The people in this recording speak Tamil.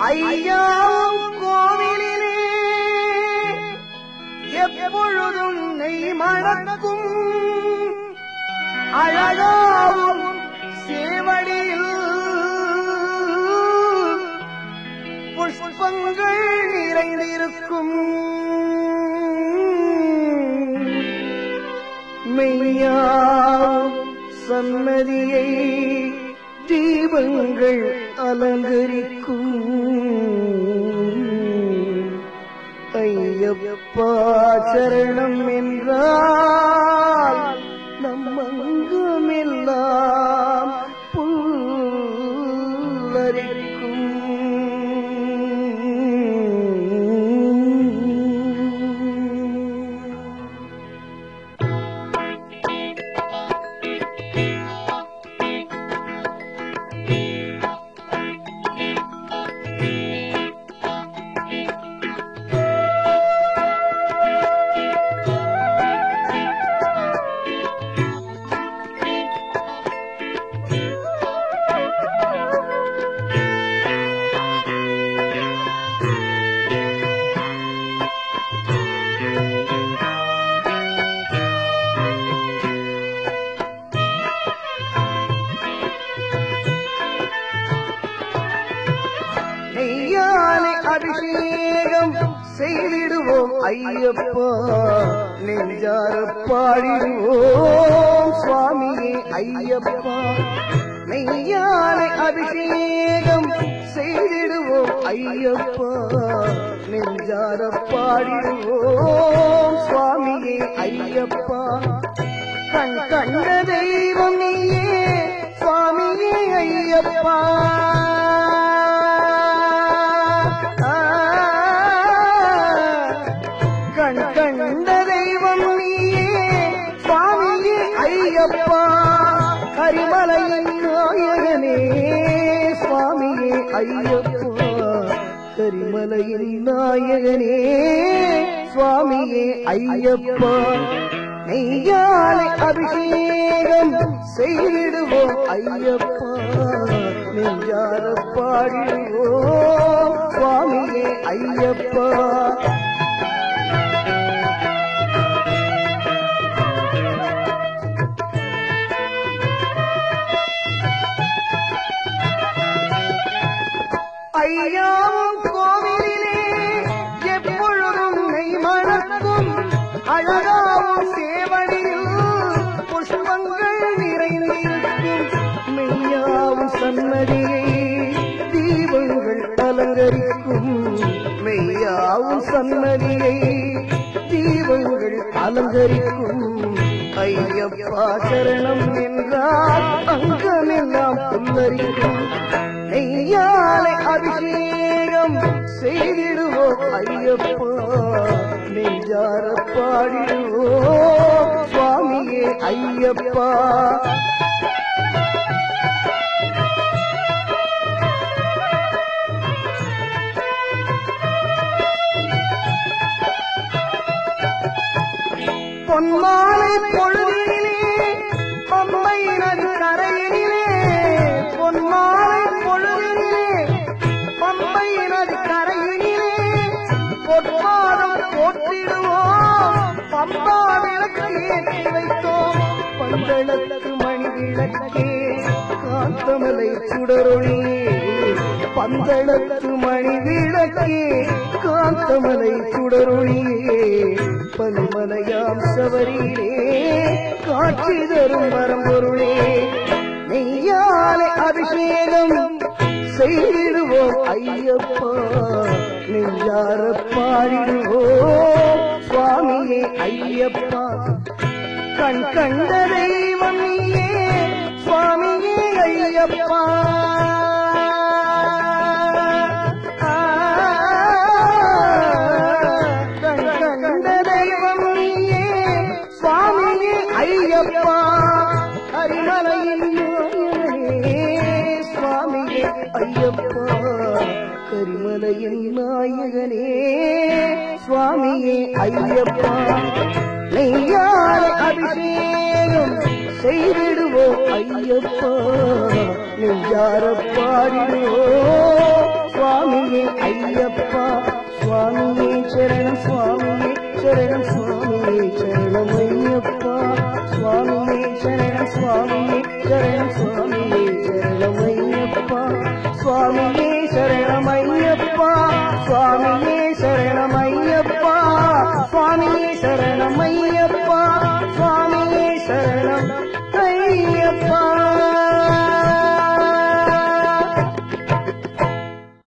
ஐயாவும் கோவிலிலே எப்பொழுதும் நெய் மணக்கும் அழகாவும் சேவடியில் புஷ்பங்கள் நிறைந்திருக்கும் மெய்யாவும் சன்னதியை தீபங்கள் அலங்கரிக்கும் ஐயப்பா சரணம் என்றால் நம்மங்கமெல்லாம் புல்லரிக்கும் நெய்யானை அபிஷேகம் செய்திடுவோம் ஐயப்பா நெஞ்சார பாடிடுவோம் சுவாமியே ஐயப்பா நெய்யானை அபிஷேகம் செய்திடுவோம் ஐயப்பா நெஞ்சார பாடிடுவோம் சுவாமியே ஐயப்பா கண் கண்ட தெய்வம் நீயே சுவாமியே ஐயப்பா கண் கண்ட தெய்வம் நீயே சுவாமியே ஐயப்பா கரிமலையின் நாயகனே சுவாமியே ஐயப்பா கரிமலையின் நாயகனே சுவாமியே ஐயப்பா நெய்யாலை அபிஷேகம் செய்திடுவோம் ஐயப்பா நெஞ்சார பாடிடுவோம் சுவாமியே ஐயப்பா ஐயாவும் கோவிலிலே எப்பொழுதும் நெய் மணக்கும் அழகாவும் சேவடியில் புஷ்பங்கள் நிறைந்திருக்கும் மெய்யாவும் சன்னதியை தீபங்கள் அலங்கரிக்கும் மெய்யாவும் சன்னதியை தீபங்கள் அலங்கரிக்கும் ஐயப்பா சரணம் என்றால் அங்கமெல்லாம் புல்லரிக்கும் நெய்யாலை அபிஷேகம் செய்திடுவோம் ஐயப்பா நெஞ்சார பாடிடுவோம் சுவாமியே ஐயப்பா பொன்மாலை பொழுதிலே பம்பை நதி கரையிலே பொன்மாலை பொழுதிலே பம்பை நதி கரையிலே பொற்பாதம் போற்றிடுவோம் பம்பா விளக்கு ஏற்றி வைத்தோம் பந்தளத்து மணி விளக்கே காந்தமலை சுடரொளியே பந்தளத்து மணி விளக்கே காந்தமலை சுடரொளியே பன்மலையாம் சவரியிலே காட்சி தரும் வரம்பொருளே நெய்யாலை அபிஷேகம் செய்திடுவோம் ஐயப்பா நெஞ்சார பாடிடுவோம் சுவாமியே ஐயப்பா கண் கண்ட தெய்வம் நீயே சுவாமியே ஐயப்பா கண் கண்ட தெய்வம் நீயே சுவாமியே ஐயப்பா ஹரிமலையின் நாயகனே சுவாமியே ஐயப்பா கரிமலையின் நாயகனே சுவாமியே ஐயப்பா நெய்யால அபிஷேகம் செய்திடுவோம் ஐயப்பா நெஞ்சார பாடிடுவோம் சுவாமியே ஐயப்பா சுவாமியே சரணம் சுவாமியே சரணம் சுவாமியே சரணம் ஐயப்பா சுவாமியே சரணம் சுவாமியே சரணம் சுவாமியே